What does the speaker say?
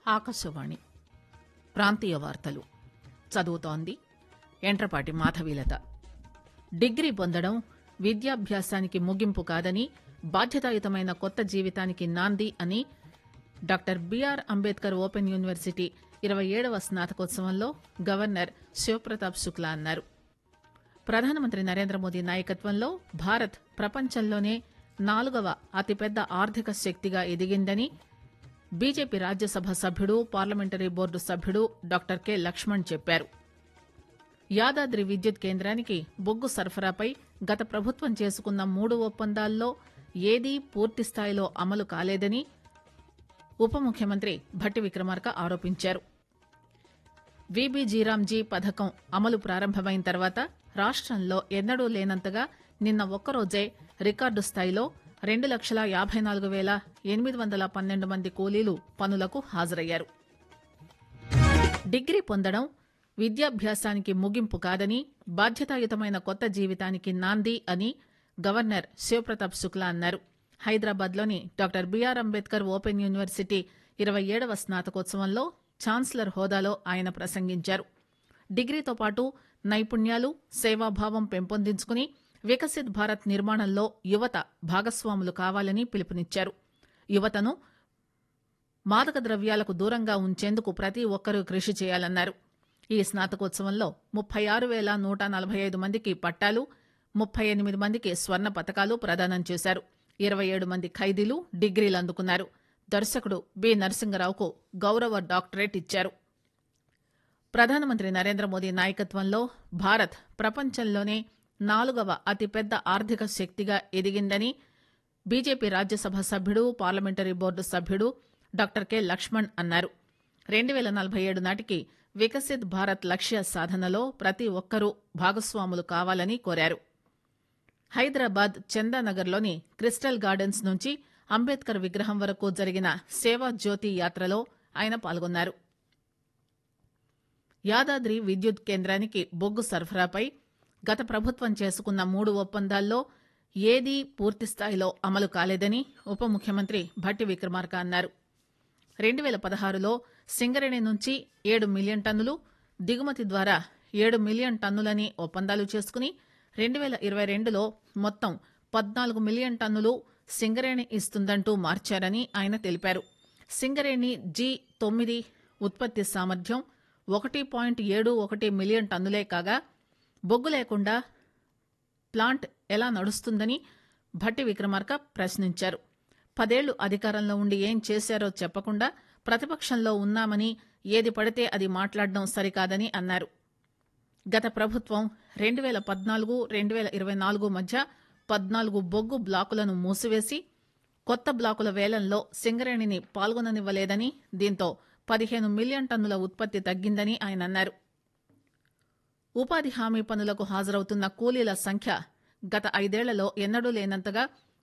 ఆకాశవాణి ప్రాంతీయ వార్తలు చదువుతోంది ఎంట్రపాటి మాధవీలత డిగ్రీ పొందడం విద్యాభ్యాసానికి ముగింపు కాదని బాధ్యతాయుతమైన కొత్త జీవితానికి నాంది అని doctor BR Ambedkar open university ఇరవై ఏడవ స్నాతకోత్సవంలో గవర్నర్ శివప్రతాప్ శుక్లా అన్నారు ప్రధానమంత్రి నరేంద్ర మోదీ నాయకత్వంలో భారత్ ప్రపంచంలోనే నాలుగవ అతిపెద్ద ఆర్థిక శక్తిగా ఎదిగిందని బీజేపీ రాజ్యసభ సభ్యుడు పార్లమెంటరీ బోర్డు సభ్యుడు డాక్టర్ కె లక్ష్మణ్ చెప్పారు యాదాద్రి విద్యుత్ కేంద్రానికి బొగ్గు సరఫరాపై గత ప్రభుత్వం చేసుకున్న మూడు ఒప్పందాల్లో ఏదీ పూర్తిస్థాయిలో అమలు కాలేదని ఉప ముఖ్యమంత్రి భట్టి విక్రమార్క ఆరోపించారు వీబీజీరామ్జీ పథకం అమలు ప్రారంభమైన తర్వాత రాష్టంలో ఎన్నడూ లేనంతగా నిన్న ఒక్కరోజే రికార్డు స్థాయిలో రెండు లక్షల యాభై నాలుగు వేల ఎనిమిది వందల పన్నెండు మంది కూలీలు పనులకు హాజరయ్యారు డిగ్రీ పొందడం విద్యాభ్యాసానికి ముగింపు కాదని బాధ్యతాయుతమైన కొత్త జీవితానికి నాంది అని గవర్నర్ శివప్రతాప్ శుక్లా అన్నారు హైదరాబాద్లోని doctor BR Ambedkar open university ఇరవై ఏడవ స్నాతకోత్సవంలో ఛాన్సలర్ హోదాలో ఆయన ప్రసంగించారు డిగ్రీతో పాటు నైపుణ్యాలు సేవాభావం పెంపొందించుకుని వికసిత్ భారత్ నిర్మాణంలో యువత భాగస్వాములు కావాలని పిలుపునిచ్చారు యువతను మాదక ద్రవ్యాలకు దూరంగా ఉంచేందుకు ప్రతి ఒక్కరూ కృషి చేయాలన్నారు ఈ స్నాతకోత్సవంలో ముప్పై ఆరు వేల నూట నలభై ఐదు మందికి పట్టాలు ముప్పై ఎనిమిది మందికి స్వర్ణ పతకాలు ప్రదానం చేశారు ఇరవై ఏడు మంది ఖైదీలు డిగ్రీలు అందుకున్నారు దర్శకుడు బి నరసింగరావుకు గౌరవ డాక్టరేట్ ఇచ్చారు ప్రధానమంత్రి నరేంద్ర మోదీ నాయకత్వంలో భారత్ ప్రపంచంలోనే నాలుగవ అతిపెద్ద ఆర్థిక శక్తిగా ఎదిగిందని బీజేపీ రాజ్యసభ సభ్యుడు పార్లమెంటరీ బోర్డు సభ్యుడు డాక్టర్ కె లక్ష్మణ్ అన్నారు రెండు వేల నలభై ఏడు నాటికి వికసిత్ భారత్ లక్ష్య సాధనలో ప్రతి ఒక్కరూ భాగస్వాములు కావాలని కోరారు హైదరాబాద్ చందానగర్లోని క్రిస్టల్ గార్డెన్స్ నుంచి అంబేద్కర్ విగ్రహం వరకు జరిగిన సేవా జ్యోతి యాత్రలో ఆయన పాల్గొన్నారు యాదాద్రి విద్యుత్ కేంద్రానికి బొగ్గు సరఫరాపై గత ప్రభుత్వం చేసుకున్న మూడు ఒప్పందాల్లో ఏదీ పూర్తిస్థాయిలో అమలు కాలేదని ఉప ముఖ్యమంత్రి భట్టి విక్రమార్క అన్నారు రెండు వేల పదహారులో సింగరేణి నుంచి ఏడు మిలియన్ టన్నులు దిగుమతి ద్వారా ఏడు మిలియన్ టన్నులని ఒప్పందాలు చేసుకుని రెండు వేల ఇరవై రెండులో మొత్తం పద్నాలుగు మిలియన్ టన్నులు సింగరేణి ఇస్తుందంటూ మార్చారని ఆయన తెలిపారు సింగరేణి జీ తొమ్మిది ఉత్పత్తి సామర్థ్యం ఒకటి పాయింట్ ఏడు ఒకటి మిలియన్ టన్నులే కాగా బొగ్గు లేకుండా ప్లాంట్ ఎలా నడుస్తుందని భట్టి విక్రమార్క ప్రశ్నించారు పదేళ్లు అధికారంలో ఉండి ఏం చేశారో చెప్పకుండా ప్రతిపక్షంలో ఉన్నామని ఏది పడితే అది మాట్లాడడం సరికాదని అన్నారు గత ప్రభుత్వం రెండు వేల పద్నాలుగు రెండు వేల ఇరవై నాలుగు మధ్య పద్నాలుగు బొగ్గు బ్లాకులను మూసివేసి కొత్త బ్లాకుల వేలంలో సింగరేణిని పాల్గొననివ్వలేదని దీంతో పదిహేను మిలియన్ టన్నుల ఉత్పత్తి తగ్గిందని ఆయన అన్నారు ఉపాధి హామీ పనులకు హాజరవుతున్న కూలీల సంఖ్య గత ఐదేళ్లలో ఎన్నడూ లేనంతగా